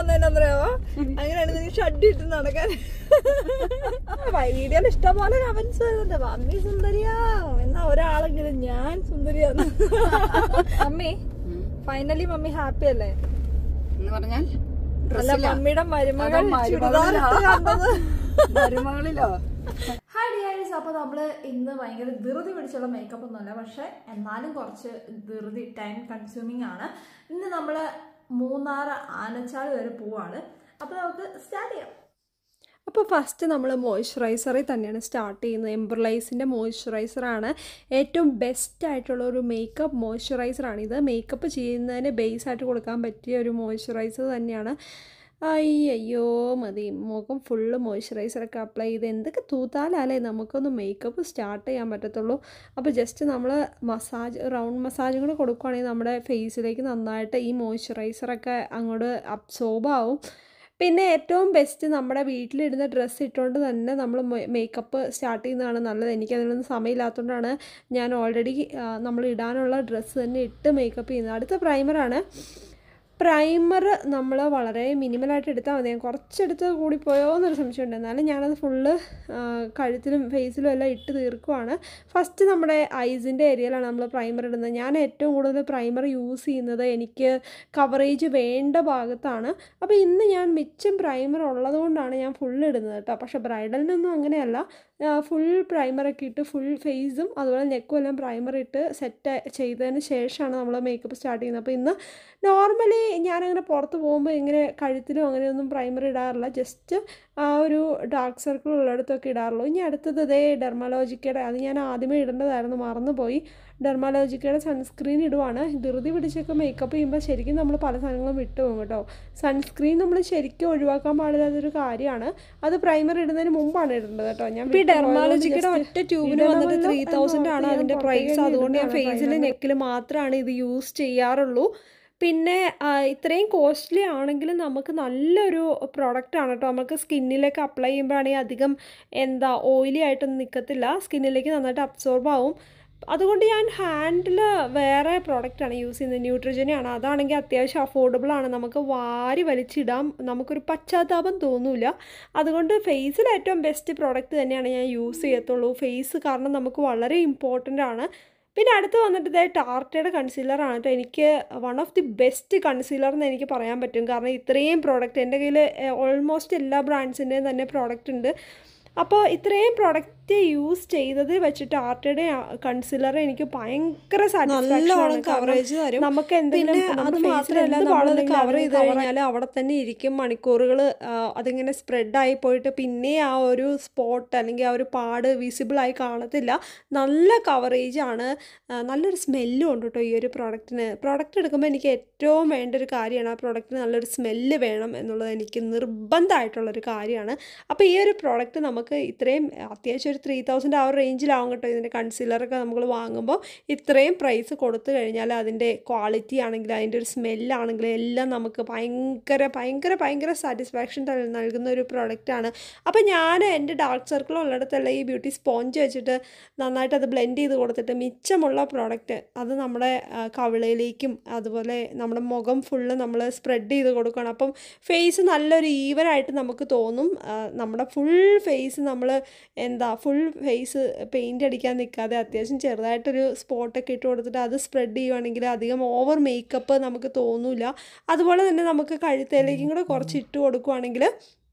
വന്നതിനറിയാവോ അങ്ങനെയാണ് നീ ഷഡ് ഇട്ട് നടക്കാൻ വീഡിയോയിൽ ഇഷ്ടംപോലെ കമന്റ്സ് വരുന്നുണ്ട് മമ്മി സുന്ദരിയാ എന്നാ ഒരാളെങ്കിലും ഞാൻ സുന്ദരിയാന്ന് മമ്മി ഫൈനലി മമ്മി ഹാപ്പി അല്ലേ എന്ന് പറഞ്ഞാൽ അല്ല മമ്മിയുടെ മരുമകൾ അതാ മരുമകളിലാ. ചുരിദാർ ഇട്ട് കണ്ടത് മരുമകളിലോ ഹായ് ഡിയാരീസ് അപ്പോൾ നമ്മൾ ഇന്ന് ഭയങ്കര ധൃതി പിടിച്ചുള്ള മേക്കപ്പ് ഒന്നുമല്ല പക്ഷെ എന്നാലും കുറച്ച് ധൃതി ടൈം കൺസ്യൂമിങ് ആണ് ഇന്ന് നമ്മൾ മൂന്നാർ ആനച്ചാൽ വരെ പോവാണ് അപ്പോൾ നമുക്ക് സ്റ്റാർട്ട് ചെയ്യാം അപ്പോൾ ഫസ്റ്റ് നമ്മൾ മോയ്സ്ചറൈസറിൽ തന്നെയാണ് സ്റ്റാർട്ട് ചെയ്യുന്നത് എംബ്രലൈസിൻ്റെ മോയ്സ്ചറൈസറാണ് ഏറ്റവും ബെസ്റ്റ് ആയിട്ടുള്ള ഒരു മേക്കപ്പ് മോയ്സ്ചറൈസറാണ് ഇത് മേക്കപ്പ് ചെയ്യുന്നതിന് ബേസ് ആയിട്ട് കൊടുക്കാൻ പറ്റിയ ഒരു മോയ്സ്ചറൈസർ തന്നെയാണ് അയ്യോ മതി മുഖം ഫുള്ള് മോയ്സ്ചറൈസറൊക്കെ അപ്ലൈ ചെയ്ത് എന്തൊക്കെ തൂത്താലല്ലേ നമുക്കൊന്ന് മേക്കപ്പ് സ്റ്റാർട്ട് ചെയ്യാൻ പറ്റത്തുള്ളൂ അപ്പോൾ ജസ്റ്റ് നമ്മൾ മസാജ് റൗണ്ട് മസാജും കൂടെ കൊടുക്കുകയാണെങ്കിൽ നമ്മുടെ ഫേസിലേക്ക് നന്നായിട്ട് ഈ മോയ്സ്ചറൈസറൊക്കെ അങ്ങോട്ട് അബ്സോർബ് ആവും പിന്നെ ഏറ്റവും ബെസ്റ്റ് നമ്മുടെ വീട്ടിലിടുന്ന ഡ്രസ്സ് ഇട്ടുകൊണ്ട് തന്നെ നമ്മൾ മേക്കപ്പ് സ്റ്റാർട്ട് ചെയ്യുന്നതാണ് നല്ലത് എനിക്ക് അതിനൊന്നും സമയമില്ലാത്തതുകൊണ്ടാണ് ഞാൻ ഓൾറെഡി നമ്മൾ ഇടാനുള്ള ഡ്രസ്സ് തന്നെ ഇട്ട് മേക്കപ്പ് ചെയ്യുന്നത് അടുത്ത പ്രൈമറാണ് പ്രൈമർ നമ്മൾ വളരെ മിനിമലായിട്ട് എടുത്താൽ മതി ഞാൻ കുറച്ചെടുത്ത് കൂടിപ്പോയോ എന്നൊരു സംശയമുണ്ട് എന്നാലും ഞാനത് ഫുള്ള് കഴുത്തിലും ഫേസിലും എല്ലാം ഇട്ട് തീർക്കുവാണ് ഫസ്റ്റ് നമ്മുടെ ഐസിൻ്റെ ഏരിയയിലാണ് നമ്മൾ പ്രൈമർ ഇടുന്നത് ഞാൻ ഏറ്റവും കൂടുതൽ പ്രൈമർ യൂസ് ചെയ്യുന്നത് എനിക്ക് കവറേജ് വേണ്ട ഭാഗത്താണ് അപ്പോൾ ഇന്ന് ഞാൻ മിച്ചം പ്രൈമർ ഉള്ളതുകൊണ്ടാണ് ഞാൻ ഫുൾ ഇടുന്നത് കേട്ടോ പക്ഷേ ബ്രൈഡലിനൊന്നും അങ്ങനെയല്ല ഫുൾ പ്രൈമറൊക്കെ ഇട്ട് ഫുൾ ഫേസും അതുപോലെ നെക്കും എല്ലാം പ്രൈമർ ഇട്ട് സെറ്റ് ചെയ്തതിന് ശേഷമാണ് നമ്മൾ മേക്കപ്പ് സ്റ്റാർട്ട് ചെയ്യുന്നത് അപ്പോൾ ഇന്ന് നോർമലി ഞാനങ്ങനെ പുറത്ത് പോകുമ്പോൾ ഇങ്ങനെ കഴുത്തിലും അങ്ങനെയൊന്നും പ്രൈമർ ഇടാറില്ല ജസ്റ്റ് ആ ഒരു ഡാർക്ക് സർക്കിൾ ഉള്ളിടത്തൊക്കെ ഇടാറുള്ളൂ ഇനി അടുത്തത് ഇതേ ഡെർമലോജിക്കയുടെ അത് ഞാൻ ആദ്യമേ ഇടേണ്ടതായിരുന്നു മറന്നുപോയി ഡെർമാലോജിക്കയുടെ സൺസ്ക്രീൻ ഇടുവാണ് ധൃതി പിടിച്ചൊക്കെ മേക്കപ്പ് ചെയ്യുമ്പോൾ ശരിക്കും നമ്മൾ പല സാധനങ്ങളും വിട്ടു പോകും കേട്ടോ സൺസ്ക്രീൻ നമ്മൾ ശരിക്കും ഒഴിവാക്കാൻ പാടില്ലാത്തൊരു കാര്യമാണ് അത് പ്രൈമർ ഇടുന്നതിന് മുമ്പാണ് ഇടേണ്ടത് കേട്ടോ ഞാൻ ഈ ഡെർമാലോജിക്കയുടെ ഒറ്റ ട്യൂബിന് വന്നിട്ട് ത്രീ തൗസൻഡ് ആണ് അതിന്റെ പ്രൈസ് അതുകൊണ്ട് ഞാൻ ഫേസിൽ നെക്കിൽ മാത്രമാണ് ഇത് യൂസ് ചെയ്യാറുള്ളൂ പിന്നെ ആ, ഇത്രയും കോസ്റ്റ്ലി ആണെങ്കിലും നമുക്ക് നല്ലൊരു പ്രോഡക്റ്റ് ആണ് കേട്ടോ നമുക്ക് സ്കിന്നിലേക്ക് അപ്ലൈ ചെയ്യുമ്പോഴാണെങ്കിൽ അധികം എന്താ ഓയിലി ആയിട്ടൊന്നും നിൽക്കത്തില്ല സ്കിന്നിലേക്ക് നന്നായിട്ട് അബ്സോർബ് ആവും അതുകൊണ്ട് ഞാൻ ഹാൻഡിൽ വേറെ പ്രോഡക്റ്റാണ് യൂസ് ചെയ്യുന്നത് ന്യൂട്രിജനാണ് അതാണെങ്കിൽ അത്യാവശ്യം അഫോർഡബിൾ ആണ് നമുക്ക് വാരി വലിച്ചിടാം നമുക്കൊരു പശ്ചാത്താപം തോന്നില്ല അതുകൊണ്ട് ഫേസിൽ ഏറ്റവും ബെസ്റ്റ് പ്രോഡക്റ്റ് തന്നെയാണ് ഞാൻ യൂസ് ചെയ്യത്തുള്ളൂ ഫേസ് കാരണം നമുക്ക് വളരെ ഇമ്പോർട്ടൻ്റ് ആണ് പിന്നെ അടുത്ത് വന്നിട്ട് ഇതേ ടാർട്ടയുടെ കൺസീലറാണ് കേട്ടോ എനിക്ക് one of the best concealer എന്ന് എനിക്ക് പറയാൻ പറ്റും കാരണം ഇത്രയും പ്രോഡക്റ്റ് എൻ്റെ കയ്യിൽ ഓൾമോസ്റ്റ് എല്ലാ ബ്രാൻഡ്സിൻ്റെയും തന്നെ പ്രോഡക്റ്റ് ഉണ്ട് അപ്പോൾ ഇത്രയും പ്രോഡക്റ്റ് യൂസ് ചെയ്തത് വെച്ചിട്ട് ആർട്ടയുടെ കൺസീലർ എനിക്ക് ഭയങ്കര നല്ലോണം സാറ്റിസ്ഫാക്ഷൻ കവറേജ് തരും നമുക്ക് എന്തെങ്കിലും പിന്നെ അത് മാത്രമല്ല നമ്മളത് നമ്മളത് കവർ cover ചെയ്ത് കഴിഞ്ഞാൽ അവിടെ തന്നെ ഇരിക്കും മണിക്കൂറുകൾ അതിങ്ങനെ സ്പ്രെഡായി പോയിട്ട് പിന്നെ ആ ഒരു സ്പോട്ട് അല്ലെങ്കിൽ ആ ഒരു പാട് വിസിബിൾ ആയി കാണത്തില്ല നല്ല കവറേജ് ആണ് ആ, നല്ലൊരു സ്മെല്ലും ഉണ്ട് കേട്ടോ ഈ ഒരു പ്രോഡക്റ്റിന് പ്രോഡക്റ്റ് എടുക്കുമ്പോൾ എനിക്ക് ഏറ്റവും വേണ്ട ഒരു കാര്യമാണ് ആ പ്രോഡക്റ്റിന് നല്ലൊരു സ്മെല്ല് വേണം എന്നുള്ളത് എനിക്ക് നിർബന്ധമായിട്ടുള്ളൊരു കാര്യമാണ് അപ്പോൾ ഈ ഒരു പ്രോഡക്റ്റ് നമുക്ക് ഇത്രയും അത്യാവശ്യം ഒരു ത്രീ തൗസൻഡ് ആ ഒരു റേഞ്ചിലാവും കേട്ടോ ഇതിൻ്റെ കൺസീലറൊക്കെ നമ്മൾ വാങ്ങുമ്പോൾ ഇത്രയും പ്രൈസ് കൊടുത്തു കഴിഞ്ഞാൽ അതിൻ്റെ ക്വാളിറ്റി ആണെങ്കിലും അതിൻ്റെ ഒരു സ്മെല്ലാണെങ്കിലും എല്ലാം നമുക്ക് ഭയങ്കര ഭയങ്കര ഭയങ്കര സാറ്റിസ്ഫാക്ഷൻ നൽകുന്ന ഒരു പ്രോഡക്റ്റാണ് അപ്പോൾ ഞാൻ എൻ്റെ ഡാർക്ക് സർക്കിൾ ഉള്ളിടത്തുള്ള ഈ ബ്യൂട്ടി സ്പോഞ്ച് വെച്ചിട്ട് നന്നായിട്ട് അത് ബ്ലെൻഡ് ചെയ്ത് കൊടുത്തിട്ട് മിച്ചമുള്ള പ്രോഡക്റ്റ് അത് നമ്മുടെ ആ, കവിളയിലേക്കും അതുപോലെ നമ്മുടെ മുഖം ഫുള്ള് നമ്മൾ സ്പ്രെഡ് ചെയ്ത് കൊടുക്കണം അപ്പം ഫേസ് നല്ലൊരു ഈവൻ ആയിട്ട് നമുക്ക് തോന്നും ആ, നമ്മുടെ ഫുൾ ഫേസ് നമ്മൾ എന്താ ഫുൾ ഫേസ് പെയിൻ്റ് അടിക്കാൻ നിൽക്കാതെ അത്യാവശ്യം ചെറുതായിട്ടൊരു സ്പോട്ടൊക്കെ ഇട്ട് കൊടുത്തിട്ട് അത് സ്പ്രെഡ് ചെയ്യുവാണെങ്കിൽ അധികം ഓവർ മേക്കപ്പ് നമുക്ക് തോന്നില്ല അതുപോലെ തന്നെ നമുക്ക് കഴുത്തേലേക്കും കൂടെ കുറച്ച് ഇട്ട് കൊടുക്കുവാണെങ്കിൽ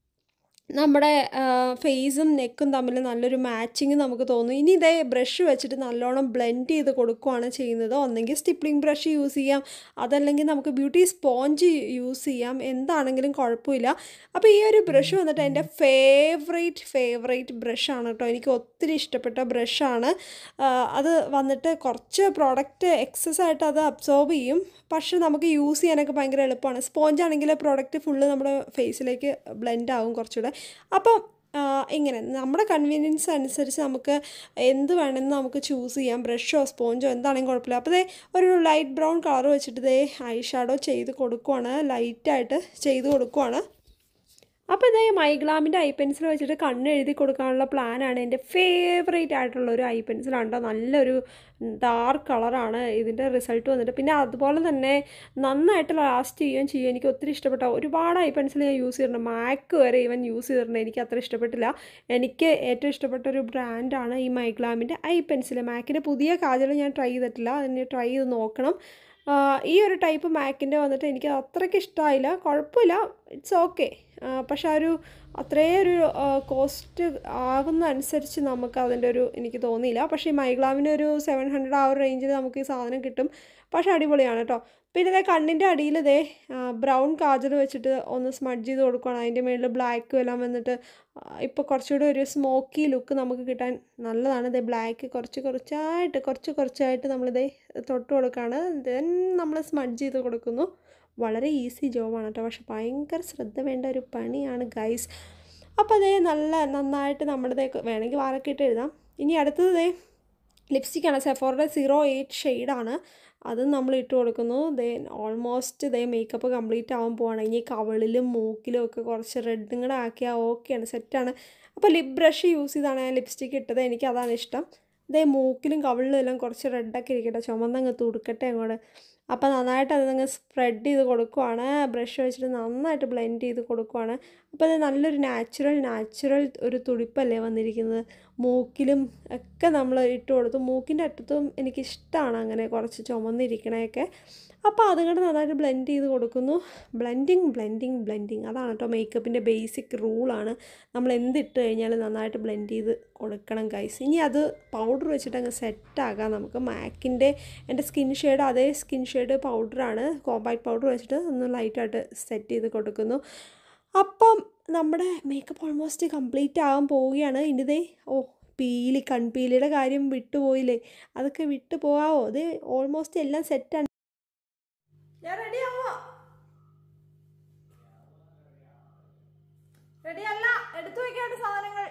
നമ്മുടെ ഫേസും നെക്കും തമ്മിൽ നല്ലൊരു മാച്ചിങ് നമുക്ക് തോന്നും ഇനി ഇതേ ബ്രഷ് വെച്ചിട്ട് നല്ലോണം ബ്ലെൻഡ് ചെയ്ത് കൊടുക്കുകയാണ് ചെയ്യുന്നത് ഒന്നെങ്കിൽ സ്റ്റിപ്ലിംഗ് ബ്രഷ് യൂസ് ചെയ്യാം അതല്ലെങ്കിൽ നമുക്ക് ബ്യൂട്ടി സ്പോഞ്ച് യൂസ് ചെയ്യാം എന്താണെങ്കിലും കുഴപ്പമില്ല അപ്പോൾ ഈ ഒരു ബ്രഷ് വന്നിട്ട് എൻ്റെ ഫേവറേറ്റ് ഫേവറേറ്റ് ബ്രഷാണ് കേട്ടോ എനിക്ക് ഒത്തിരി ഇഷ്ടപ്പെട്ട ബ്രഷാണ് അത് വന്നിട്ട് കുറച്ച് പ്രോഡക്റ്റ് എക്സസ് ആയിട്ട് അത് അബ്സോർബ് ചെയ്യും പക്ഷെ നമുക്ക് യൂസ് ചെയ്യാനൊക്കെ ഭയങ്കര എളുപ്പമാണ് സ്പോഞ്ച് ആണെങ്കിൽ പ്രോഡക്റ്റ് ഫുള്ള് നമ്മുടെ ഫേസിലേക്ക് ബ്ലെൻഡ് ആവും കുറച്ചുകൂടെ അപ്പം ആ, ഇങ്ങനെ നമ്മുടെ കൺവീനിയൻസ് അനുസരിച്ച് നമുക്ക് എന്ത് വേണമെന്ന് നമുക്ക് ചൂസ് ചെയ്യാം ബ്രഷോ സ്പോഞ്ചോ എന്താണെങ്കിലും കുഴപ്പമില്ല അപ്പോൾ ദേ ഒരു ലൈറ്റ് ബ്രൗൺ കളർ വെച്ചിട്ട് ദേ ഐ ഷാഡോ ചെയ്ത് കൊടുക്കുവാണ് ലൈറ്റായിട്ട് ചെയ്ത് കൊടുക്കുവാണ് അപ്പോൾ ഇതേ മൈഗ്ലാമിൻ്റെ ഐ പെൻസിൽ വെച്ചിട്ട് കണ്ണ് എഴുതി കൊടുക്കാനുള്ള പ്ലാനാണ് എൻ്റെ ഫേവറേറ്റ് ആയിട്ടുള്ള ഒരു ഐ പെൻസിലാണ് കേട്ടോ നല്ലൊരു ഡാർക്ക് കളറാണ് ഇതിൻ്റെ റിസൾട്ട് വന്നിട്ട് പിന്നെ അതുപോലെ തന്നെ നന്നായിട്ട് ലാസ്റ്റ് ചെയ്യുകയും ചെയ്യും എനിക്ക് ഒത്തിരി ഇഷ്ടപ്പെട്ട ഒരുപാട് ഐ പെൻസിൽ ഞാൻ യൂസ് ചെയ്തിട്ടുണ്ട് മാക്ക് വരെ ഈവൻ യൂസ് ചെയ്തിട്ടുണ്ട് എനിക്ക് അത്ര ഇഷ്ടപ്പെട്ടില്ല എനിക്ക് ഏറ്റവും ഇഷ്ടപ്പെട്ട ഒരു ബ്രാൻഡാണ് ഈ മൈഗ്ലാമിൻ്റെ ഐ പെൻസിൽ മാക്കിൻ്റെ പുതിയ കാജൽ ഞാൻ ട്രൈ ചെയ്തിട്ടില്ല അതിന് ട്രൈ ചെയ്ത് നോക്കണം ആ, ഈ ഒരു ടൈപ്പ് മാക്കിൻ്റെ വന്നിട്ട് എനിക്ക് അത്രയ്ക്ക് ഇഷ്ടമായില്ല കുഴപ്പമില്ല ഇറ്റ്സ് ഓക്കെ പക്ഷെ ആ ഒരു അത്രയും ഒരു കോസ്റ്റ് ആകുന്ന അനുസരിച്ച് നമുക്ക് അതിൻ്റെ ഒരു എനിക്ക് തോന്നിയില്ല പക്ഷേ ഈ മൈഗ്ലാമിന് ഒരു സെവൻ ഹൺഡ്രഡ് ആ ഒരു റേഞ്ചിൽ നമുക്ക് ഈ സാധനം കിട്ടും പക്ഷേ അടിപൊളിയാണ് കേട്ടോ പിന്നെ ഇതേ കണ്ണിൻ്റെ അടിയിൽ ഇതേ ബ്രൗൺ കാജൽ വെച്ചിട്ട് ഒന്ന് സ്മഡ്ജ് ചെയ്ത് കൊടുക്കുകയാണ് അതിൻ്റെ മുകളിൽ ബ്ലാക്കും എല്ലാം വന്നിട്ട് ഇപ്പോൾ കുറച്ചുകൂടി ഒരു സ്മോക്കി ലുക്ക് നമുക്ക് കിട്ടാൻ നല്ലതാണ് ഇതേ ബ്ലാക്ക് കുറച്ച് കുറച്ചായിട്ട് കുറച്ച് കുറച്ചായിട്ട് നമ്മളിതേ തൊട്ട് കൊടുക്കുകയാണ് ദെൻ നമ്മൾ സ്മഡ്ജ് ചെയ്ത് കൊടുക്കുന്നു വളരെ ഈസി ജോബാണ് കേട്ടോ പക്ഷെ ഭയങ്കര ശ്രദ്ധ വേണ്ട ഒരു പണിയാണ് ഗൈസ് അപ്പോൾ അതേ നല്ല നന്നായിട്ട് നമ്മളിതേ വേണമെങ്കിൽ വാരൊക്കെ ഇട്ട് എഴുതാം ഇനി അടുത്തത് ദേ ലിപ്സ്റ്റിക്കാണ് സെഫോറുടെ സീറോ എയ്റ്റ് ഷെയ്ഡാണ് അത് നമ്മൾ ഇട്ട് കൊടുക്കുന്നു ദേ ഓൾമോസ്റ്റ് ദേ മേക്കപ്പ് കംപ്ലീറ്റ് ആവാൻ പോവാണ് ഇനി കവളിലും മൂക്കിലും ഒക്കെ കുറച്ച് റെഡും കൂടെ ആക്കിയാൽ ഓക്കെയാണ് സെറ്റാണ് അപ്പോൾ ലിപ് ബ്രഷ് യൂസ് ചെയ്താണ് ഞാൻ ലിപ്സ്റ്റിക്ക് ഇട്ടത് എനിക്ക് അതാണ് ഇഷ്ടം ഇതേ മൂക്കിലും കവിളിലും എല്ലാം കുറച്ച് റെഡൊക്കെ ഇരിക്കട്ടെ ചുമന്നങ്ങ് തുടുക്കട്ടെ അങ്ങോട്ട് അപ്പോൾ നന്നായിട്ട് അതങ്ങ് സ്പ്രെഡ് ചെയ്ത് കൊടുക്കുവാണ് ബ്രഷ് വെച്ചിട്ട് നന്നായിട്ട് ബ്ലെൻഡ് ചെയ്ത് കൊടുക്കുവാണ് അപ്പോൾ അത് നല്ലൊരു നാച്ചുറൽ നാച്ചുറൽ ഒരു തുടിപ്പല്ലേ വന്നിരിക്കുന്നത് മൂക്കിലും ഒക്കെ നമ്മൾ ഇട്ട് കൊടുത്തു മൂക്കിൻ്റെ അറ്റത്തും എനിക്കിഷ്ടമാണ് അങ്ങനെ കുറച്ച് ചുമന്നിരിക്കണയൊക്കെ അപ്പോൾ അതുകൊണ്ട് നന്നായിട്ട് ബ്ലെൻഡ് ചെയ്ത് കൊടുക്കുന്നു ബ്ലെൻഡിങ് ബ്ലെൻഡിങ് ബ്ലെൻഡിങ് അതാണ് കേട്ടോ മേക്കപ്പിൻ്റെ ബേസിക് റൂളാണ് നമ്മൾ എന്തിട്ട് കഴിഞ്ഞാലും നന്നായിട്ട് ബ്ലെൻഡ് ചെയ്ത് കൊടുക്കണം ഗൈസ് ഇനി അത് പൗഡർ വെച്ചിട്ട് അങ്ങ് സെറ്റാക്കാം നമുക്ക് മാക്കിൻ്റെ എൻ്റെ സ്കിൻ ഷെയ്ഡ് അതേ സ്കിൻ ഷെയ്ഡ് പൗഡറാണ് കോമ്പാക്ട് പൗഡർ വെച്ചിട്ട് ഒന്ന് ലൈറ്റായിട്ട് സെറ്റ് ചെയ്ത് കൊടുക്കുന്നു അപ്പം നമ്മുടെ മേക്കപ്പ് ഓൾമോസ്റ്റ് കംപ്ലീറ്റ് ആകാൻ പോവുകയാണ് ഇനിതേ ഓ പീലി കൺപീലിയുടെ കാര്യം വിട്ടുപോയില്ലേ അതൊക്കെ വിട്ടു പോകാവോ അത് ഓൾമോസ്റ്റ് എല്ലാം സെറ്റാണ് ഞാൻ റെഡി ആവാ റെഡി അല്ല എടുത്തു വെക്കാണ്ട് സാധനങ്ങൾ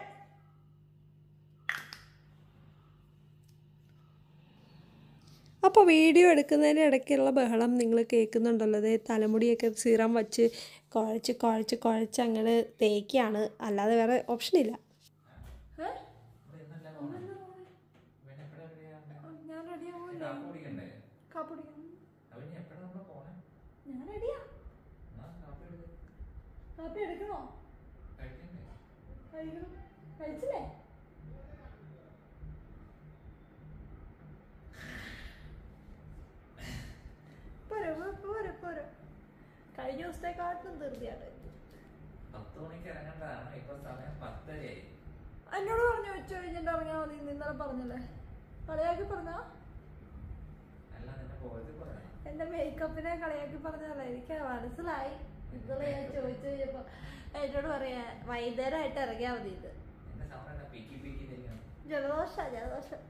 അപ്പോൾ വീഡിയോ എടുക്കുന്നതിൻ്റെ ഇടയ്ക്കുള്ള ബഹളം നിങ്ങൾ കേൾക്കുന്നുണ്ടല്ലോ അതേ തലമുടിയൊക്കെ സിറം വച്ച് കുഴച്ച് കുഴച്ച് കുഴച്ച് അങ്ങനെ തേക്കുകയാണ് അല്ലാതെ വേറെ ഓപ്ഷനില്ല ഏ? ഞാൻ റെഡി ആവൂല്ലേ കാപ്പി കുടിക്കണം ഞാൻ റെഡിയാ കാപ്പി എടുക്കണോ കഴിക്കണം കഴിച്ചില്ലേ പോരെ പോ- പോരെ പോരെ കഴിഞ്ഞ ദിവസത്തെക്കാട്ടും ധൃതിയാണ് പത്ത് മണിക്ക് ഇറങ്ങേണ്ടതാണ് ഇപ്പൊ സമയം പത്തരയായി എന്നോട് പറഞ്ഞു ഉച്ച കഴിഞ്ഞിട്ട് ഇറങ്ങിയാൽ മതി ഇന്ന് ഇന്നലെ പറഞ്ഞല്ലേ കളിയാക്കി പറഞ്ഞാ അല്ല നിന്നെ പോയത് പറയാം എന്റെ മേക്കപ്പിനെ കളിയാക്കി പറഞ്ഞല്ലേ എനിക്ക് മനസ്സിലായി ഇന്നലെ ഞാൻ ചോദിച്ചു കഴിഞ്ഞപ്പോ എന്നോട് പറയാ വൈകുന്നേരമായിട്ട് ഇറങ്ങിയാൽ മതി ഇത് എന്റെ സൗണ്ട് എന്നാ പീക്കി പീക്കി തരികയാണ് ജലദോഷ ജലദോഷം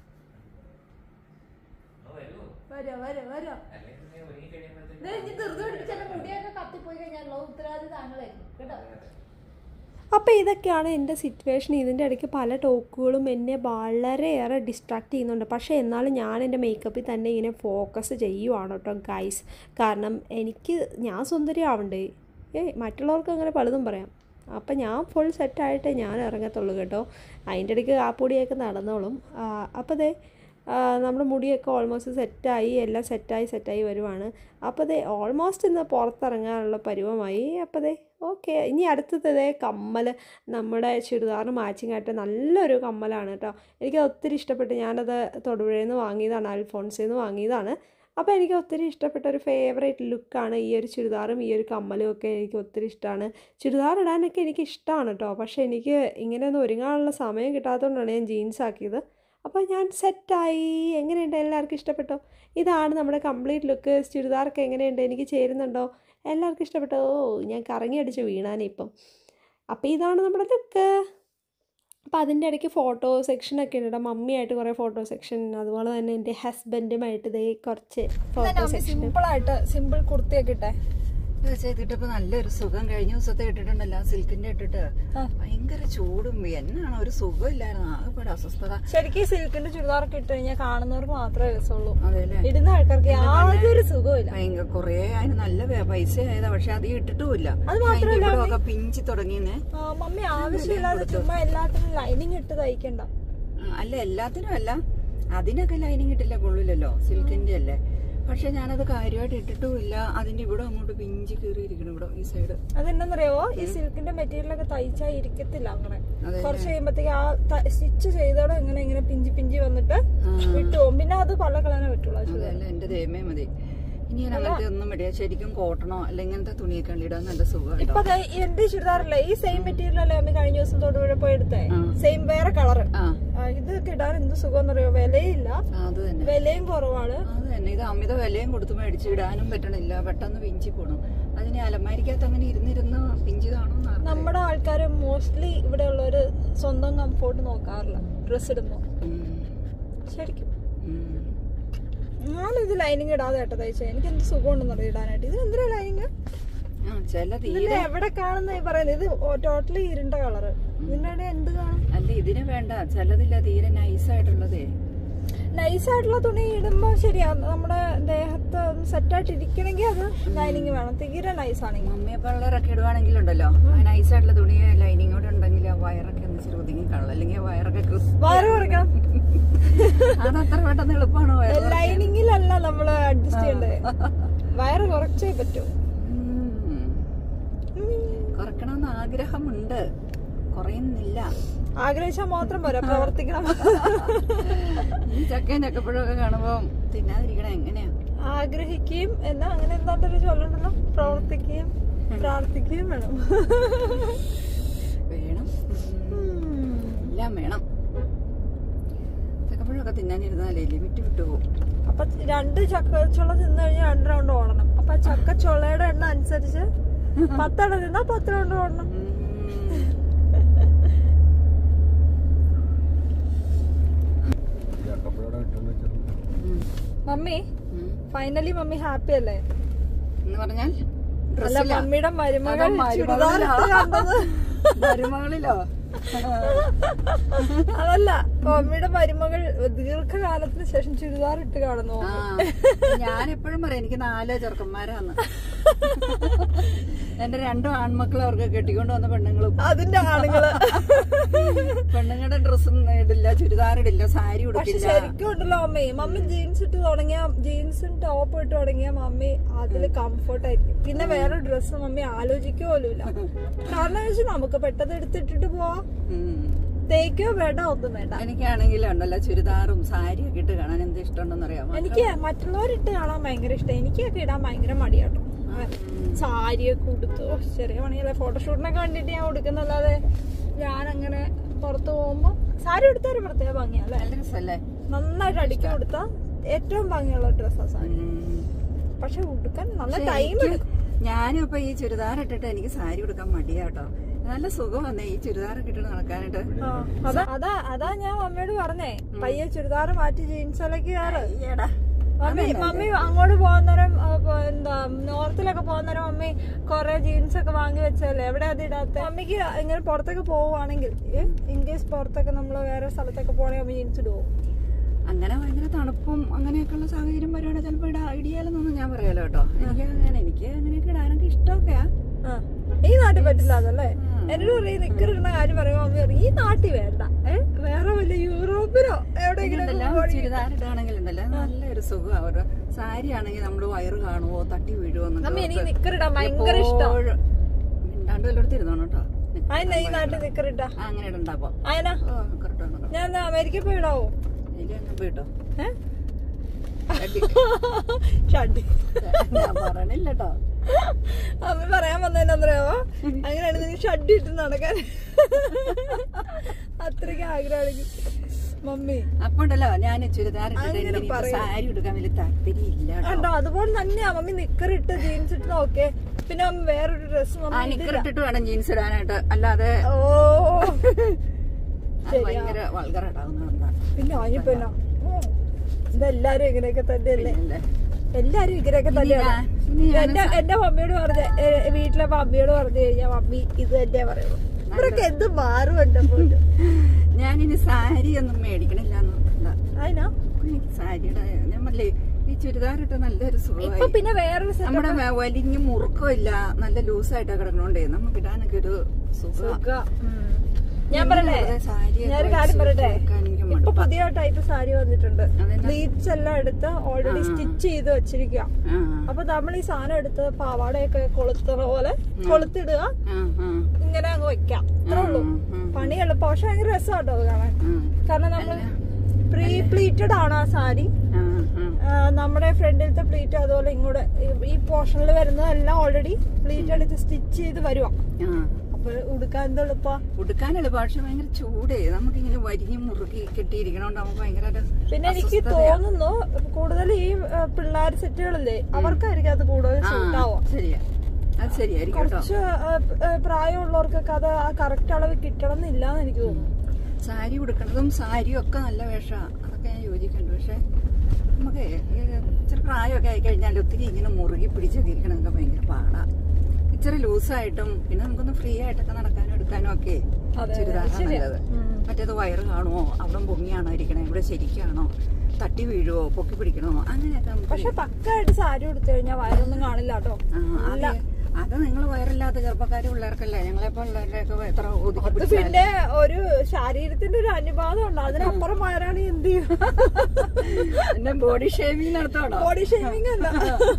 ഒന്ന് വരുമോ വരോ വരോ വരോ അല്ലെങ്കിൽ നീ ഒരുങ്ങി കഴിയുമ്പോഴത്തേക്ക് ഇത് ഇനി ധൃതി പിടിച്ച് എന്റെ മുടിയൊക്കെ കത്തിപ്പോയി കഴിഞ്ഞാൽ ഉത്തരവാദി താങ്കളായിരിക്കും കേട്ടോ അതെ, അതെ. അപ്പോൾ ഇതൊക്കെയാണ് എൻ്റെ സിറ്റുവേഷൻ ഇതിൻ്റെ ഇടയ്ക്ക് പല ടോക്കുകളും എന്നെ വളരെയേറെ ഡിസ്ട്രാക്ട് ചെയ്യുന്നുണ്ട് പക്ഷേ എന്നാലും ഞാൻ എൻ്റെ മേക്കപ്പിൽ തന്നെ ഇങ്ങനെ ഫോക്കസ് ചെയ്യുവാണ് കേട്ടോ ഗൈസ് കാരണം എനിക്ക് ഞാൻ സുന്ദരിയാവണ്ടേ ഏ മറ്റുള്ളവർക്ക് അങ്ങനെ പലതും പറയാം അപ്പം ഞാൻ ഫുൾ സെറ്റായിട്ട് ഞാൻ ഇറങ്ങത്തുള്ളൂ കേട്ടോ അതിൻ്റെ ഇടയ്ക്ക് കാപ്പൊടിയൊക്കെ നടന്നോളും ആ, അപ്പോൾ ദേ ആ, നമ്മുടെ മുടിയൊക്കെ ഓൾമോസ്റ്റ് സെറ്റായി എല്ലാം സെറ്റായി സെറ്റായി വരുവാണ് അപ്പോൾ ദേ ഓൾമോസ്റ്റ് ഇന്ന് പുറത്തിറങ്ങാനുള്ള പരുവമായി അപ്പോൾ ദേ ഓക്കെ ഇനി അടുത്തതേ കമ്മൽ നമ്മുടെ ചുരിദാറിന് മാച്ചിങ് ആയിട്ട് നല്ലൊരു കമ്മലാണ് കേട്ടോ എനിക്ക് ഒത്തിരി ഇഷ്ടപ്പെട്ടു ഞാനത് തൊടുപുഴയിൽ നിന്ന് വാങ്ങിയതാണ് അൽഫോൺസിൽ നിന്ന് വാങ്ങിയതാണ് അപ്പോൾ എനിക്ക് ഒത്തിരി ഇഷ്ടപ്പെട്ട ഒരു ഫേവറേറ്റ് ലുക്കാണ് ഈ ഒരു ചുരിദാറും ഈ ഒരു കമ്മലും ഒക്കെ എനിക്ക് ഒത്തിരി ഇഷ്ടമാണ് ചുരിദാർ ഇടാനൊക്കെ എനിക്ക് ഇഷ്ടമാണ് കേട്ടോ പക്ഷേ എനിക്ക് ഇങ്ങനെയൊന്നും ഒരുങ്ങാനുള്ള സമയം കിട്ടാത്തതുകൊണ്ടാണ് ഞാൻ ജീൻസ് ആക്കിയത് അപ്പോൾ ഞാൻ സെറ്റായി എങ്ങനെയുണ്ട് എല്ലാവർക്കും ഇഷ്ടപ്പെട്ടോ ഇതാണ് നമ്മുടെ കംപ്ലീറ്റ് ലുക്ക് ചുരിദാറൊക്കെ എങ്ങനെയുണ്ട് എനിക്ക് ചേരുന്നുണ്ടോ എല്ലാവർക്കും ഇഷ്ടപ്പെട്ടോ ഓ ഞാൻ കറങ്ങി അടിച്ച് വീണാനെ ഇപ്പം അപ്പോൾ ഇതാണ് നമ്മുടെ ലുക്ക് അപ്പോൾ അതിൻ്റെ ഇടയ്ക്ക് ഫോട്ടോ സെക്ഷനൊക്കെ ഉണ്ട് കേട്ടോ മമ്മിയായിട്ട് കുറേ ഫോട്ടോ സെക്ഷൻ അതുപോലെ തന്നെ എൻ്റെ ഹസ്ബൻഡുമായിട്ട് ഇതേ കുറച്ച് ഫോട്ടോ സെക്ഷൻ സിമ്പിൾ ആയിട്ട് സിമ്പിൾ കുർത്തിയൊക്കെ ഇട്ടെ ഇത് ചെയ്തിട്ടപ്പോ നല്ലൊരു സുഖം കഴിഞ്ഞ ദിവസത്തെ ഇട്ടിട്ടുണ്ടല്ലോ ആ സിൽക്കിന്റെ ഇട്ടിട്ട് ആ. ഭയങ്കര ചൂടും എന്നാണ് ഒരു സുഖം ഇല്ലായിരുന്നു ആകെപ്പാടെ അസ്വസ്ഥത ശരിക്കും സിൽക്കിന്റെ ചുരിദാറൊക്കെ ഇട്ട് കഴിഞ്ഞാൽ കാണുന്നവർക്ക് മാത്രമേ രസമുള്ളൂ അതെല്ലേ ഇടുന്ന ആൾക്കാർക്ക് യാതൊരു സുഖമില്ല ഭയങ്കര കൊറേ അതിന് നല്ല വേ- പൈസ ആയതാ പക്ഷെ അത് ഇട്ടിട്ടുമില്ല അത് മാത്രമല്ല ഇവിടെ ഒക്കെ പിഞ്ചി തുടങ്ങിയെന്നേ ആ, മമ്മി ആവശ്യമില്ലാതെ ചുമ്മാ എല്ലാത്തിനും ലൈനിങ് ഇട്ട് തയ്ക്കണ്ട ആ, അല്ല എല്ലാത്തിനും അല്ല അതിനൊക്കെ ലൈനിങ് ഇട്ടില്ല കൊള്ളില്ലല്ലോ സിൽക്കിന്റെ അല്ലേ പക്ഷെ ഞാനത് കാര്യമായിട്ട് ഇട്ടിട്ടുമില്ല അതിന്റെ ഇവിടെ അങ്ങോട്ട് പിഞ്ചി കീറിയിരിക്കണം ഇവിടെ ഈ സൈഡ് അതെന്താന്നറിയാവോ ഈ സിൽക്കിന്റെ മെറ്റീരിയൽ ഒക്കെ തയ്ച്ചാ ഇരിക്കത്തില്ല അങ്ങനെ അതെ കുറച്ച് കഴിയുമ്പത്തേക്ക് ആ സ്റ്റിച്ച് ചെയ്തോടെ ഇങ്ങനെ ഇങ്ങനെ പിഞ്ചി പിഞ്ചി വന്നിട്ട് വിട്ടു പോകും പിന്നെ അത് പല കളനെ പറ്റുള്ളൂ ആ ചുരിദാർ. അതല്ല എന്റെ ദൈവമേ മതി ഇനി ഞാൻ അങ്ങനത്തെ ഒന്നും ഇടിയ ശരിക്കും കോട്ടണോ അല്ല ഇങ്ങനത്തെ തുണിയൊക്കെ ഇടാൻ നല്ല സുഖം ഇപ്പൊ ദേ എന്റെ ചുരിദാറല്ലേ ഈ സെയിം മെറ്റീരിയൽ അല്ലേ അമ്മ കഴിഞ്ഞ ദിവസം തൊടുപുഴ പോയി എടുത്തേ ആ. സെയിം വേറെ കളറ് ആ ഇതൊക്കെ ഇടാൻ എന്ത് സുഖം അറിയോ വിലയില്ല ആ, അത് തന്നെ വിലയും കുറവാണ് അത് തന്നെ ഇത് അമിത വിലയും കൊടുത്ത് മേടിച്ച് ഇടാനും പറ്റണില്ല പെട്ടെന്ന് പിഞ്ചി പോണു അതിന് അലമാരിക്കകത്ത് അങ്ങനെ ഇരുന്നിരുന്ന് പിഞ്ചിതാണോ നമ്മുടെ ആൾക്കാര് മോസ്റ്റ്ലി ഇവിടെ ഉള്ളവര് സ്വന്തം കംഫോർട്ട് നോക്കാറില്ല ഡ്രസ് ഇടുമ്പോ ശരിക്കും ഞാനിത് ലൈനിങ് ഇടാതെ കേട്ടോ തയ്ച്ചത് എനിക്ക് എന്ത് സുഖമുണ്ടെന്നറിയോ ഇടാനായിട്ട് ഇത് എന്തിനാ ലൈനിങ് ആ ചില തീരെ ഇതിന്റെ എവിടെ കാണുന്ന പറയുന്നത് ഇത് ടോട്ടലി ഇരുണ്ട കളറ് ഇതിന്റെ ഇടയിൽ എന്ത് കാണും അല്ല ഇതിന് വേണ്ട ചിലതില്ല തീരെ നൈസായിട്ടുള്ളതേ നൈസ് ആയിട്ടുള്ള തുണി ഇടുമ്പോ ശരിയാ നമ്മുടെ ദേഹത്ത് സെറ്റായിട്ട് ഇരിക്കണമെങ്കിൽ അത് ലൈനിങ് വേണം തീരെ നൈസ് ആണെങ്കിൽ മമ്മിയെ പിള്ളേരൊക്കെ ഇടുവാണെങ്കിലുണ്ടല്ലോ ആ നൈസായിട്ടുള്ള തുണി ലൈനിങ് കൂടെ ഉണ്ടെങ്കിൽ ആ വയറൊക്കെ ഒന്ന് ഇച്ചിരി ഒതുങ്ങി കാണും അല്ലെങ്കിൽ ആ വയറൊക്കെ ക്രിസ്- വയറ് കുറയ്ക്കണം അത് അത്ര പെട്ടെന്ന് എളുപ്പമാണോ വയറ് കുറയ്ക്കാൻ? ലൈനിങ്ങിലല്ല നമ്മള് അഡ്ജസ്റ്റ് ചെയ്യണ്ടേ വയറ് കുറച്ചേ പറ്റൂ ഉം. കുറയ്ക്കണമെന്ന് ആഗ്രഹമുണ്ട് കുറയുന്നില്ല ആഗ്രഹിച്ചാൽ മാത്രം പോരാ പ്രവർത്തിക്കണം ഈ ചക്കയും ചക്കപ്പഴമൊക്കെ കാണുമ്പോ തിന്നാതിരിക്കണ എങ്ങനെയാ ആഗ്രഹിക്കുകയും എന്നാ അങ്ങനെ എന്താണ്ടൊരു ചൊല്ലുണ്ടല്ലോ പ്രവർത്തിക്കുകയും പ്രാർത്ഥിക്കുകയും വേണം വേണം ഉം. എല്ലാം വേണം ചക്കപ്പഴമൊക്കെ തിന്നാനിരുന്നാലേ ലിമിറ്റ് വിട്ടുപോകും അപ്പൊ രണ്ട് ചക്കച്ചുള തിന്നു കഴിഞ്ഞാൽ രണ്ട് റൗണ്ട് ഓടണം അപ്പൊ ചക്കച്ചുളയുടെ എണ്ണം അനുസരിച്ച് പത്തെണ്ണം തിന്നാ പത്ത് റൗണ്ട് ഓടണം ഉം. ഉം. മമ്മി ഉം. ഫൈനലി മമ്മി ഹാപ്പി അല്ലേ എന്ന് പറഞ്ഞാൽ അല്ല ഡ്രസ്സിലാ? മമ്മിയുടെ മരുമകൾ അതാ ചുരിദാർ മരുമകളിലാ? ഇട്ട് കണ്ടത് മരുമകളിലോ അതല്ല മമ്മിയുടെ മരുമകൾ ദീർഘകാലത്തിന് ശേഷം ചുരിദാർ ഇട്ട് കാണുന്നു ആ ഞാൻ എപ്പോഴും പറയാം എനിക്ക് നാല് ചെറുക്കന്മാരാന്ന് എന്റെ രണ്ടും ആൺമക്കളും അവർക്ക് കെട്ടിക്കൊണ്ട് വന്ന പെണ്ണുങ്ങളും അതിന്റെ ആളുകള് പെണ്ണുങ്ങളുടെ ഡ്രസ്സും ഇടില്ല ചുരിദാർ ഇടില്ല സാരി പക്ഷെ ഉടുക്കില്ല ശരിക്കും ഉണ്ടല്ലോ മമ്മി മമ്മി ജീൻസ് ഇട്ട് തുടങ്ങിയ ജീൻസും ടോപ്പ് ഇട്ട് തുടങ്ങിയ മമ്മി അതില് കംഫർട്ട് ആയിരിക്കും പിന്നെ വേറെ ഡ്രസ്സ് മമ്മി ആലോചിക്കുക പോലുമില്ല കാരണം വെച്ചാൽ നമുക്ക് പെട്ടെന്ന് എടുത്തിട്ടിട്ട് പോവാം ഉം. തേക്കോ വേണ്ട ഒന്നും വേണ്ട എനിക്കാണെങ്കിൽ ഉണ്ടല്ലോ ചുരിദാറും സാരിയൊക്കെ ഇട്ട് കാണാൻ എന്ത് ഇഷ്ടമുണ്ടെന്ന് അറിയാമോ എനിക്ക് മറ്റുള്ളവരിട്ട് കാണാൻ ഭയങ്കര ഇഷ്ടം എനിക്കൊക്കെ ഇടാൻ ഭയങ്കര മടിയാട്ടോ സാരിയൊക്കെ ഉടുത്തു ഓ, ചെറിയ പണിയല്ലേ ഫോട്ടോഷൂട്ടിനൊക്കെ വേണ്ടിട്ട് ഞാൻ ഉടുക്കുന്നല്ലാതെ ഞാൻ അങ്ങനെ പുറത്ത് പോകുമ്പോ സാരി ഉടുത്ത ഒരു പ്രത്യേക ഭംഗിയല്ലേ നല്ല രസല്ലേ നന്നായിട്ട് അടിക്കി കൊടുത്ത ഏറ്റവും ഭംഗിയുള്ള ഡ്രസ്സാ സാരി ഉം. പക്ഷെ ഉടുക്കാൻ നല്ല പക്ഷേ ടൈം എനിക്ക് എടുക്കും ഞാനും ഇപ്പൊ ഈ ചുരിദാർ ഇട്ടിട്ട് എനിക്ക് സാരി ഉടുക്കാൻ മടിയാട്ടോ നല്ല സുഖം വന്നേ ഈ ചുരിദാറൊക്കെ ഇട്ടിട്ട് നടക്കാനായിട്ട് ആ, അതാ അതാ അതാ ഞാൻ മമ്മിയോട് പറഞ്ഞേ പയ്യെ ചുരിദാർ മാറ്റി ജീൻസിലേക്ക് കയറ് അയ്യടാ. മമ്മി മമ്മി അങ്ങോട്ട് പോകുന്നേരം ആ, ഇപ്പൊ എന്താ നോർത്തിലൊക്കെ പോകുന്നേരം മമ്മി കൊറേ ജീൻസ് ഒക്കെ വാങ്ങി വെച്ചല്ലേ എവിടെ അത് ഇടാത്ത മമ്മിക്ക് ഇങ്ങനെ പുറത്തൊക്കെ പോവുകയാണെങ്കിൽ ഇൻ കേസ് പുറത്തൊക്കെ നമ്മൾ വേറെ സ്ഥലത്തൊക്കെ പോകണമെങ്കിൽ മമ്മി ജീൻസ് ഇടുവോ അങ്ങനെ ഭയങ്കര തണുപ്പും അങ്ങനെയൊക്കെയുള്ള സാഹചര്യം വരുവാണെങ്കിൽ ചിലപ്പോ ഇടാ ഇടിയാലെന്നൊന്നും ഞാൻ പറയാലോ കേട്ടോ എനിക്ക് അങ്ങനെ എനിക്ക് അങ്ങനെയൊക്കെ ഇടാനൊക്കെ ഇഷ്ടമൊക്കെയാ ആ. ഈ നാട്ടിൽ പറ്റില്ല അതല്ലേ എന്നോട് പറയും നിക്കറിടുന്ന കാര്യം പറയുമ്പോ മമ്മി പറയും ഈ നാട്ടിൽ വേണ്ട ഏ വേറെ വല്ല യൂറോപ്പിലോ എവിടെയെങ്കിലും ഉണ്ടല്ലോ ചുരിദാർ ഇടാണെങ്കിൽ ഉണ്ടല്ലോ നല്ലൊരു സുഖം ഒരു സാരി ആണെങ്കിൽ നമ്മള് വയറ് കാണുവോ തട്ടി വീഴുവോ മമ്മി എനിക്ക് നിക്കറിടാൻ ഭയങ്കര ഇഷ്ടം മിണ്ടാണ്ട് വല്ലയിടത്ത് ഇരുന്നോണം കേട്ടോ അതിനാ ഈ നാട്ടിൽ നിക്കറിട്ടാ ആ അങ്ങനെ ഇടണ്ടാപ്പോ അതിനാ ഓ കറക്റ്റാണ് ഞാൻ എന്നാ അമേരിക്കയിൽ പോയി ഇടാവോ ഇതിൽ അങ്ങ് പോയിട്ടോ ഏ അടി. ഷഡ്ഡി ഞാൻ പറയണില്ല കേട്ടോ അമ്മ പറയാൻ വന്നതിനറിയാവോ അങ്ങനെയാണ് നിങ്ങൾ ഷഡ്ഡി ഇട്ട് നടക്കാൻ അത്രയ്ക്ക് ആഗ്രഹമാണെങ്കിൽ മമ്മി അപ്പൊ ഉണ്ടല്ലോ ഞാൻ ചുരിദാർ ഇട്ടിട്ട് അങ്ങനെ എനിക്ക് ഇനിയിപ്പോ പറയരുത്. സാരി ഉടുക്കാൻ വലിയ താല്പര്യം ഇല്ല കേട്ടോ കണ്ടോ അതുപോലെ തന്നെയാ മമ്മി നിക്കറിട്ട് ജീൻസ് ഇട്ട് നോക്കേ പിന്നെ മമ്മി വേറൊരു ഡ്രസ് ആ മമ്മി നിക്കർ ഇടില്ല. ഇട്ടിട്ട് വേണം ജീൻസ് ഇടാനായിട്ട് അല്ലാതെ ഓ അത് ഭയങ്കര വൾഗർ ഇടാവുന്ന പിന്നെ അതിനിപ്പോ എന്നാ? ഉം. ഇതെല്ലാരും ഇങ്ങനെയൊക്കെ തന്നെയല്ലേ പിന്നല്ലേ എല്ലാരും ഇങ്ങനെയൊക്കെ തന്നെയാണ് ഞാൻ- ഇനി ഞാൻ എന്റെ എന്റെ മമ്മിയോട് പറഞ്ഞ ഏ, വീട്ടിലെ മമ്മിയോട് പറഞ്ഞു കഴിഞ്ഞാൽ മമ്മി ഇത് തന്നെ പറയുള്ളൂ ഇവരൊക്കെ എന്ത് മാറും എന്റെ പോലും ഞാനിനി സാരി ഒന്നും മേടിക്കണില്ല എന്ന് അതിനാ എനിക്ക് സാരിയുടെ ഞാൻ പറഞ്ഞില്ലേ ഈ ചുരിദാറിട്ട് നല്ലൊരു ഇപ്പൊ സുഖമായി പിന്നെ വേറൊരു സെറ്റപ്പ് നമ്മുടെ വ- വലിഞ്ഞ മുറുക്കമില്ല നല്ല ലൂസായിട്ടാ കിടക്കണോണ്ടേ നമുക്ക് ഇടാനൊക്കെ ഒരു സുഖം ഞാൻ പറയട്ടെ ഞാനൊരു കാര്യം പറയട്ടെ ഇപ്പൊ പുതിയ ടൈപ്പ് സാരി വന്നിട്ടുണ്ട് അതെന്നാ? പ്ലീറ്റ്സ് എല്ലാം എടുത്ത് ഓൾറെഡി ആ. സ്റ്റിച്ച് ചെയ്ത് വെച്ചിരിക്കുക അപ്പൊ നമ്മൾ ഈ സാധനം എടുത്ത് പാവാടയൊക്കെ കൊളുത്തുന്ന പോലെ കൊളുത്തിടുക ഇങ്ങനെ അങ്ങ് വെക്കാം അത്രേ ഉള്ളൂ ഉം, ഉം. പണി എളുപ്പം പക്ഷെ ഭയങ്കര രസമാട്ടോ അത് കാണാൻ കാരണം നമ്മൾ പ്രീ പ്ലീറ്റഡ് ആണ് ആ സാരി ആ, നമ്മുടെ ഫ്രണ്ടിലത്തെ പ്ലീറ്റ് അതുപോലെ ഇങ്ങോട്ട് ഈ- ഈ പോർഷനിൽ വരുന്നതെല്ലാം ഓൾറെഡി പ്ലീറ്റ് എടുത്ത് സ്റ്റിച്ച് ചെയ്ത് വരുവാ അപ്പൊ ഉടുക്കാൻ എന്താ എളുപ്പാ ഉടുക്കാനുള്ള പക്ഷെ ഭയങ്കര ചൂടേ നമുക്കിങ്ങനെ വരിഞ്ഞ് മുറുക്കി കെട്ടിയിരിക്കണോണ്ട് നമുക്ക് ഭയങ്കര ഒരു പിന്നെ എനിക്ക് അസ്വസ്ഥതയാ. തോന്നുന്നു കൂടുതൽ ഈ പിള്ളേർ സെറ്റുകളില്ലേ അവർക്കായിരിക്കും അത് കൂടുതൽ ആ, സൂട്ട് ആവുക ശരിയാ അത് ശരിയായിരിക്കും കേട്ടോ കുറച്ച് ആ, ആ, പ്രായമുള്ളവർക്കൊക്കെ അത് ആ കറക്റ്റ് അളവ് കിട്ടണം എന്നില്ല എന്ന് എനിക്ക് തോന്നുന്നു സാരി ഉടുക്കണതും സാരിയും ഒക്കെ നല്ല വേഷമാണ് അതൊക്കെ ഞാൻ യോജിക്കുന്നുണ്ട് പക്ഷെ നമുക്ക് ഇച്ചിരി പ്രായമൊക്കെ ആയി കഴിഞ്ഞാൽ ഒത്തിരി ഇങ്ങനെ മുറുകി പിടിച്ചൊക്കെ ഇരിക്കണതൊക്കെ ഭയങ്കര പാടാ ഇച്ചിരി ലൂസായിട്ടും പിന്നെ നമുക്കൊന്ന് ഫ്രീ ആയിട്ടൊക്കെ നടക്കാനും എടുക്കാനും ഒക്കെ അതെ, ചുരിദാറാ ശരിയാ. നല്ലത് ഉം. മറ്റേത് വയറ് കാണുമോ അവിടെ പൊങ്ങിയാണോ ഇരിക്കണേ ഇവിടെ ശരിക്കാണോ തട്ടി വീഴുവോ പൊക്കി പിടിക്കണോ അങ്ങനെയൊക്കെ നമുക്ക് പക്ഷെ പക്കായിട്ട് സാരി ഉടുത്തു കഴിഞ്ഞാൽ വയറൊന്നും കാണില്ല കേട്ടോ ആ, അത് അത് നിങ്ങൾ വയറില്ലാത്ത ചെറുപ്പക്കാര് പിള്ളേർക്കല്ലേ ഞങ്ങളെപ്പോ ഉള്ളവരുടെയൊക്കെ എത്ര ഒതുക്കി അത് പിടിച്ചാലും പിന്നെ ഒരു ശരീരത്തിന്റെ ഒരു അനുപാതം ഉണ്ട് അതിനപ്പുറം വയറാണ് എന്ത് ചെയ്യും എന്നെ ബോഡി ഷേവിങ് നടത്തണോ ബോഡി ഷേവിംഗ് അല്ല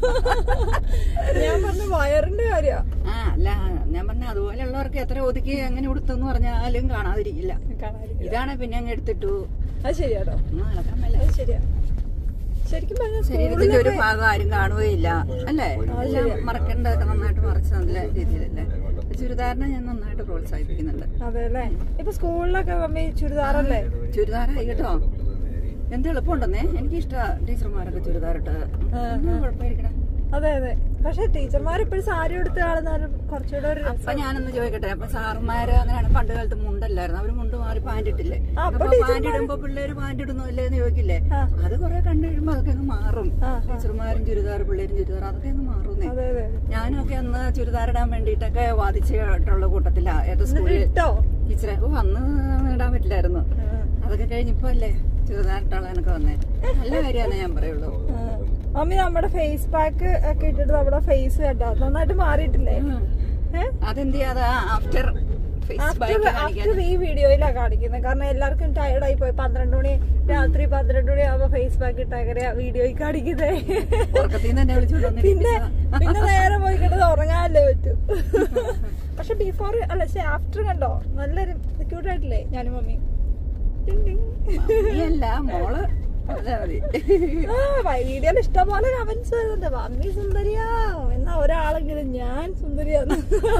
ഞാൻ പറഞ്ഞ വയറിന്റെ കാര്യ ആ അല്ല ഞാൻ പറഞ്ഞ അതുപോലെയുള്ളവർക്ക് എത്ര ഒതുക്കി അങ്ങനെ ഉടുത്തെന്ന് പറഞ്ഞാലും കാണാതിരിക്കില്ല ഇതാണ് പിന്നെ അങ്ങ് എടുത്തിട്ടു അത് ശരിയാട്ടോ ഒന്നും നടക്കാൻ മേല അത് ശരിയാ ശരിക്കും പറഞ്ഞ ശരീരത്തിന്റെ ഒരു ഭാഗം ആരും കാണുകയില്ല അല്ലേ എല്ലാം മറക്കേണ്ടതൊക്കെ നന്നായിട്ട് മറച്ച് നല്ല രീതിയിലല്ലേ ചുരിദാറിനെ ഞാൻ നന്നായിട്ട് പ്രോത്സാഹിപ്പിക്കുന്നുണ്ട് അതെ അല്ലേ ഇപ്പൊ സ്കൂളിലൊക്കെ മമ്മി ചുരിദാറല്ലേ ചുരിദാറായി കേട്ടോ എന്ത് എളുപ്പമുണ്ടെന്നേ എനിക്ക് ഇഷ്ടമാണ് ടീച്ചർമാരൊക്കെ ചുരിദാറിട്ട് എന്നാ കുഴപ്പമായിരിക്കണേ അതെ അതെ പക്ഷെ ടീച്ചർമാർ ഇപ്പോഴും സാരി എടുത്ത് കാണുന്നാലും കുറച്ചുകൂടെ ഒരു അപ്പൊ ഞാനൊന്ന് ചോദിക്കട്ടെ അപ്പൊ സാറുമാര് അങ്ങനെയാണ് പണ്ട് കാലത്ത് മുണ്ടല്ലായിരുന്നു അവര് മുണ്ട് മാറി പാന്റ് ഇട്ടില്ലേ ആ, അപ്പൊ അപ്പൊ പാന്റ് ഇടുമ്പോ പിള്ളേര് പാന്റ് ഇടുന്നില്ലേ എന്ന് ചോദിക്കില്ലേ ആ. അത് കുറെ കണ്ടു കഴിയുമ്പോ അതൊക്കെ അങ്ങ് മാറും ആ, ആ. ടീച്ചർമാരും ചുരിദാർ പിള്ളേരും ചുരിദാർ അതൊക്കെ അങ്ങ് മാറുന്നേ അതെ അതെ ഞാനൊക്കെ അന്ന് ചുരിദാർ ഇടാൻ വേണ്ടിയിട്ടൊക്കെ വാദിച്ചിട്ടുള്ള കൂട്ടത്തിലാ ഏത് സ്കൂളിൽ ഇട്ടോ ടീച്ചറെ ഓ അന്ന് ഇടാൻ പറ്റില്ലായിരുന്നു അതൊക്കെ കഴിഞ്ഞപ്പോ അല്ലേ ചുരിദാർ ഇട്ടോളാനൊക്കെ വന്നേ നല്ല കാര്യമാണ് ഞാൻ പറയുള്ളൂ ആ. മമ്മി നമ്മുടെ ഫേസ് പാക്ക് ഒക്കെ ഇട്ടിട്ട് നമ്മുടെ ഫേസ് കേട്ടോ നന്നായിട്ട് മാറിയിട്ടില്ലേ ഏഹ് അതെന്ത് ചെയ്യാതെ ആഫ്റ്റർ ഫേസ് ബാക്ക് കാണിക്കാൻ ആഫ്റ്റർ ഈ വീഡിയോയിലാണ് കാണിക്കുന്നത് കാരണം എല്ലാവർക്കും ടയർഡ് ആയി പോയി പന്ത്രണ്ട് മണി രാത്രി പന്ത്രണ്ട് മണി ആവുമ്പോ ഫേസ് പാക്ക് ഇട്ടങ്ങനെ വീഡിയോയിൽ കാണിക്കുന്നേ ഉറക്കത്തിൽ നിന്ന് തന്നെ വിളിച്ചോണ്ട് പിന്നെ വന്നിരിക്കുന്നതാ. പിന്നെ നേരെ പോയി കിടന്ന് ഉറങ്ങാനല്ലേ പറ്റൂ പക്ഷെ ബിഫോർ അല്ല പക്ഷെ ആഫ്റ്റർ കണ്ടോ നല്ലൊരു ക്യൂട്ടായിട്ടില്ലേ ഞാനും മമ്മി ടിങ് ടിങ്. മമ്മിയല്ല മോള് പറഞ്ഞാ മതി ആ വീഡിയോയിൽ ഇഷ്ടംപോലെ കമന്റ്സ് വരുന്നുണ്ട് മമ്മി സുന്ദരിയാ എന്നാ ഒരാളെങ്കിലും ഞാൻ സുന്ദരിയാന്ന്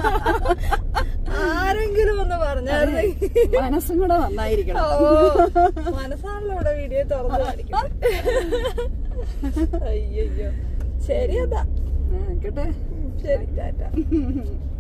ആരെങ്കിലും ഒന്ന് പറഞ്ഞായിരുന്നു മനസ്സും കൂടെ നന്നായിരിക്കണം ഓ മനസ്സാണല്ലോ ഇവിടെ വീഡിയോ തുറന്നു കാണിക്കുന്നത് അയ്യോ ശരി അതാ ആ, കേട്ടെ ശരി ടാറ്റ